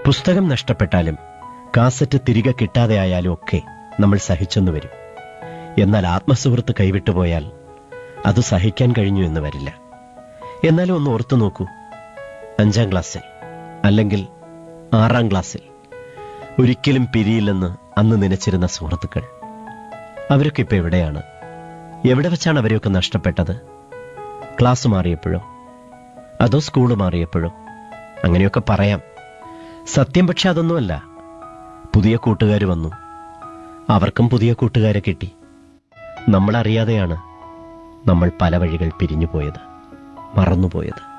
പുസ്തകം നഷ്ടപ്പെട്ടാലും കാസറ്റ് തിരികെ കിട്ടാതെ ആയാലും ഒക്കെ നമ്മൾ സഹിച്ചെന്നു വരും എന്നാൽ ആത്മസുഹൃത്ത് കൈവിട്ടുപോയാൽ അത് സഹിക്കാൻ കഴിഞ്ഞു എന്ന് വരില്ല എന്നാലും ഒന്ന് ഓർത്തു നോക്കൂ അഞ്ചാം ക്ലാസ്സിൽ അല്ലെങ്കിൽ ആറാം ക്ലാസ്സിൽ ഒരിക്കലും പിരിയില്ലെന്ന് അന്ന് നനച്ചിരുന്ന സുഹൃത്തുക്കൾ അവരൊക്കെ ഇപ്പൊ എവിടെയാണ് എവിടെ വെച്ചാണ് അവരെയൊക്കെ നഷ്ടപ്പെട്ടത് ക്ലാസ് മാറിയപ്പോഴോ അതോ സ്കൂൾ മാറിയപ്പോഴോ അങ്ങനെയൊക്കെ പറയാം സത്യം പക്ഷെ അതൊന്നുമല്ല പുതിയ കൂട്ടുകാർ വന്നു അവർക്കും പുതിയ കൂട്ടുകാരെ കിട്ടി നമ്മളറിയാതെയാണ് നമ്മൾ പല വഴികൾ പിരിഞ്ഞുപോയത് മറന്നുപോയത്